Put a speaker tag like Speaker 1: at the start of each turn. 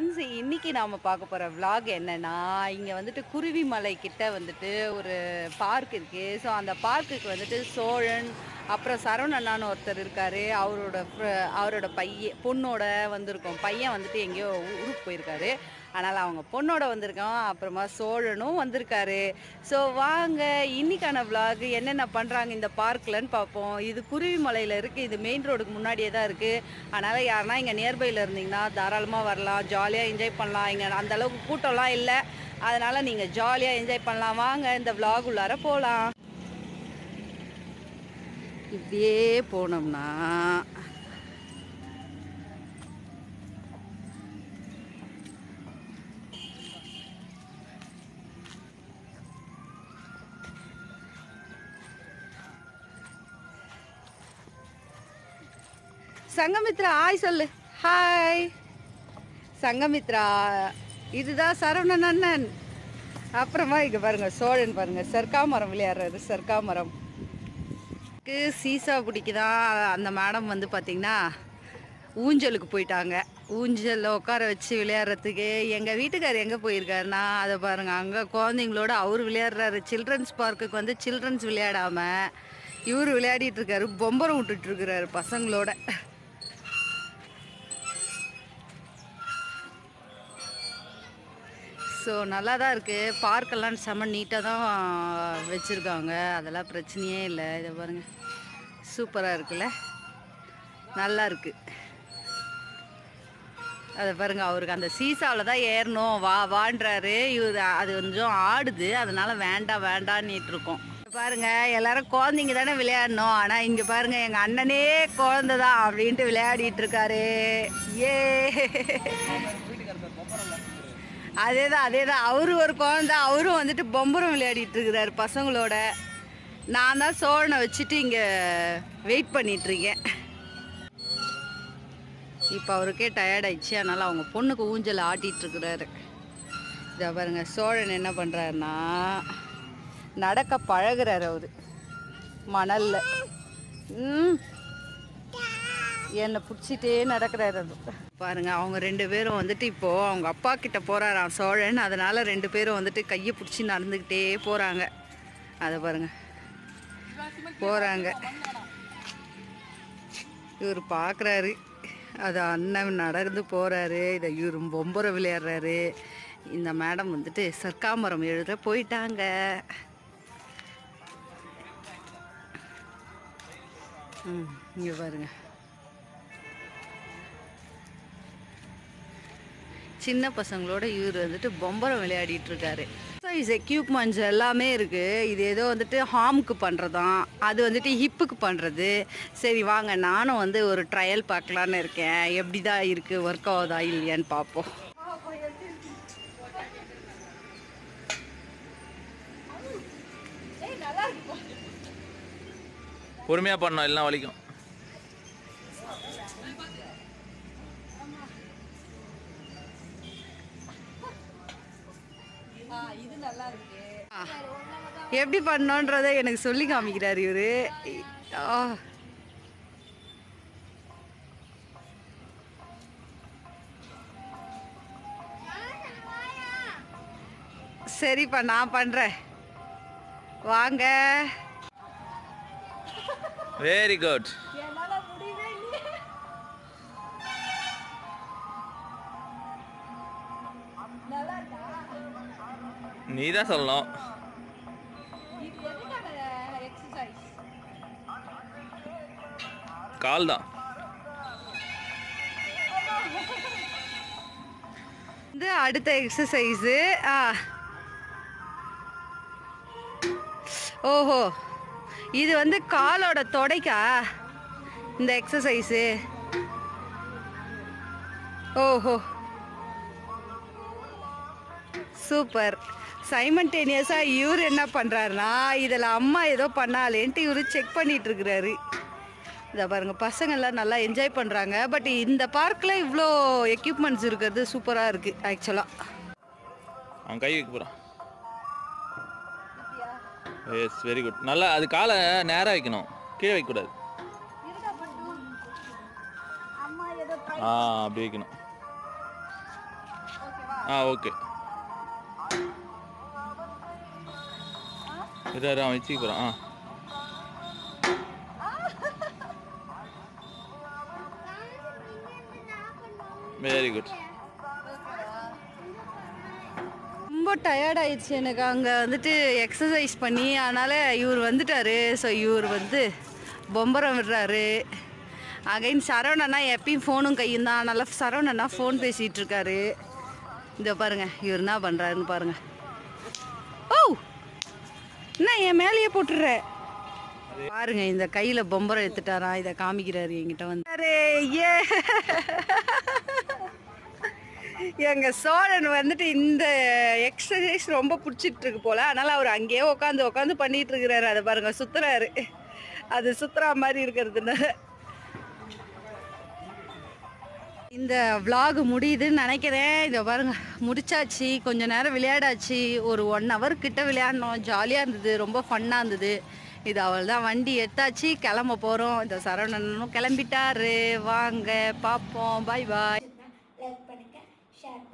Speaker 1: Friends இன்னைக்கு நாம பார்க்க போற vlog என்னன்னா இங்க வந்துட்டு குருவி மலை கிட்ட வந்துட்டு ஒரு பார்க் இருக்கு ஸோ அந்த பார்க்குக்கு வந்துட்டு சோழன் அப்புறம் சரவணண்ணான்னு ஒருத்தர் இருக்காரு அவரோட fr- அவரோட பையன் பொண்ணோட வந்திருக்கோம் பையன் வந்துட்டு எங்கேயோ ஊ- ஊருக்கு போயிருக்காரு அதனால் அவங்க பொண்ணோட வந்திருக்கோம் அப்புறமா சோழனும் வந்திருக்காரு ஸோ வாங்க இன்னைக்கான vlog என்னென்ன பண்ணுறாங்க இந்த பார்க்லன்னு பார்ப்போம் இது குருவி மலையில் இருக்குது இது மெயின் ரோடுக்கு முன்னாடியே தான் இருக்குது அதனால் யாருன்னா இங்கே நியர்பையில் இருந்தீங்கன்னா தாராளமாக வரலாம் ஜாலியாக என்ஜாய் பண்ணலாம் இங்கே அந்த அளவுக்கு கூட்டம்லாம் இல்லை அதனால் நீங்கள் ஜாலியாக என்ஜாய் பண்ணலாம் வாங்க இந்த vlog உள்ளார போகலாம் இப்படியே போனோம்னா சங்கமித்ரா ஹாய் சொல்லு ஹாய் சங்கமித்ரா இதுதான் சரவணன் அண்ணன் அப்புறமா இங்க பாருங்க சோழன் பாருங்க சர்க்காமரம் விளையாடுறாரு சர்க்காமரம் க்கு சீசா பிடிக்குதான் அந்த மேடம் வந்து பார்த்தீங்கன்னா ஊஞ்சலுக்கு போயிட்டாங்க ஊஞ்சலில் உட்கார வச்சு விளையாடுறதுக்கு எங்கள் வீட்டுக்கார் எங்கே போயிருக்காருன்னா அதை பாருங்கள் அங்கே குழந்தைங்களோட அவர் விளையாடுறாரு சில்ட்ரன்ஸ் பார்க்குக்கு வந்து சில்ட்ரன்ஸ் விளையாடாம இவர் விளையாடிட்டு இருக்காரு பொம்பரம் விட்டுட்டு இருக்கிறாரு பசங்களோட ஸோ நல்லா தான் இருக்குது பார்க்கெல்லாம் செம்ம நீட்டாக தான் வச்சுருக்காங்க அதெல்லாம் பிரச்சனையே இல்லை இதை பாருங்கள் சூப்பராக இருக்குல்ல நல்லா இருக்கு அதை பாருங்க அவருக்கு அந்த சீசாவில் தான் ஏறணும் வா வான்றாரு இவர் அது கொஞ்சம் ஆடுது அதனால வேண்டாம் வேண்டான்னுட்டு இருக்கோம் பாருங்க எல்லாரும் குழந்தைங்க தானே விளையாடணும் ஆனால் இங்கே பாருங்க எங்கள் அண்ணனே குழந்தை தான் அப்படின்ட்டு விளையாடிட்டு இருக்காரு ஏ அதேதான் அதேதான் அவரு ஒரு குழந்தை அவரும் வந்துட்டு பொம்பரம் விளையாடிட்டு இருக்கிறாரு பசங்களோட நான் தான் சோழனை வச்சுட்டு இங்கே வெயிட் பண்ணிட்டு இருக்கேன் இப்போ அவருக்கே டயர்ட் ஆயிடுச்சு அதனால் அவங்க பொண்ணுக்கு ஊஞ்சல் ஆட்டிட்டு இருக்கிறாரு இதை பாருங்க சோழன் என்ன பண்ணுறாருன்னா நடக்க பழகுறாரு அவரு மணல்ல ம் என்னை பிடிச்சிட்டே நடக்கிறாரு அது பாருங்க அவங்க ரெண்டு பேரும் வந்துட்டு இப்போ அவங்க அப்பா கிட்ட போறாராம் சோழன் அதனால ரெண்டு பேரும் வந்துட்டு கையை பிடிச்சி நடந்துக்கிட்டே போறாங்க அதை பாருங்க போறாங்க இவர் பார்க்குறாரு அது அண்ணன் நடந்து போறாரு இதை இவர் பொம்பரை விளையாடுறாரு இந்த மேடம் வந்துட்டு சர்க்காமரம் எழுத போயிட்டாங்க ம் இங்கே பாருங்க சின்ன பசங்களோட இவர் வந்துட்டு பொம்பரம் விளையாடிட்டு இருக்காரு சைஸ் எக்யூப்மெண்ட்ஸ் எல்லாமே இருக்கு இது ஏதோ வந்துட்டு ஹார்முக்கு பண்ணுறதாம் அது வந்துட்டு ஹிப்புக்கு பண்ணுறது சரி வாங்க நானும் வந்து ஒரு ட்ரையல் பார்க்கலான்னு இருக்கேன் எப்படி தான் இருக்குது ஒர்க் ஆகுதா இல்லையான்னு பார்ப்போம்
Speaker 2: பொறுமையா பண்ணணும் எல்லாம் வலிக்கும்
Speaker 1: இது நல்லா இருக்கு எப்படி பண்ணோன்றத எனக்கு சொல்லி காமிக்கிறார் இவரு ஆ. சரிப்பா நான் பண்றேன் வாங்க
Speaker 2: வெரி குட் நீ தான் சொல்லணும் கால் தான்
Speaker 1: வந்து அடுத்த எக்ஸசைஸு ஆ ஓஹோ இது வந்து காலோட தொடைக்கா இந்த எக்ஸசைஸு ஓஹோ சூப்பர் சைமன்டேனியஸாக இவர் என்ன பண்ணுறாருனா இதில் அம்மா ஏதோ பண்ணாலேன்ட்டு இவர் செக் பண்ணிட்டு இருக்கிறாரு இதை பாருங்க பசங்கள்லாம் நல்லா என்ஜாய் பண்ணுறாங்க பட் இந்த பார்க்கில் இவ்வளோ எக்யூப்மெண்ட்ஸ் இருக்கிறது சூப்பராக இருக்குது ஆக்சுவலாக
Speaker 2: அவன் கை வைக்க போகிறான் எஸ் வெரி குட் நல்லா அது காலை நேராக வைக்கணும் கீழே வைக்கக்கூடாது ஆ அப்படி வைக்கணும் ஆ ஓகே இரு இரு, அவன் வச்சுக்க போகிறான் ஆ வெரி குட்
Speaker 1: ரொம்ப டயர்ட் ஆயிடுச்சு எனக்கு அங்கே வந்துட்டு எக்ஸசைஸ் பண்ணி அதனால் இவர் வந்துட்டாரு ஸோ இவர் வந்து பொம்பரம் விடுறாரு அகைன் சரவணனா எப்பயும் ஃபோனும் கையும் தான் அதனால் சரவணனா ஃபோன் பேசிகிட்டு இருக்காரு இதோ பாருங்க இவர் என்ன பண்ணுறாருன்னு பாருங்க ஓ என்ன என் மேலேயே போட்டுடுற பாருங்க இந்த கையில் பொம்பரம் எடுத்துட்டாரா இதை காமிக்கிறாரு என்கிட்ட வந்து அரே ஏ எங்க சோழன் வந்துட்டு இந்த எக்ஸசைஸ் ரொம்ப பிடிச்சிட்டு இருக்கு போல அதனால அவர் அங்கேயே உட்காந்து உட்காந்து பண்ணிட்டு இருக்கிறாரு அதை பாருங்க சுத்துறாரு அது சுத்துறா மாதிரி இருக்கிறதுனால இந்த vlog முடியுதுன்னு நினைக்கிறேன் இதை பாருங்க முடிச்சாச்சு கொஞ்ச நேரம் விளையாடாச்சு ஒரு ஒன் ஹவர் கிட்ட விளையாடினோம் ஜாலியாக இருந்தது ரொம்ப ஃபன்னாக இருந்தது இது அவள் தான் வண்டி எடுத்தாச்சு கிளம்ப போகிறோம் இந்த சரவணனும் கிளம்பிட்டாரு வாங்க பார்ப்போம் பாய் பாய்
Speaker 3: லைக் பண்ணுங்க ஷேர்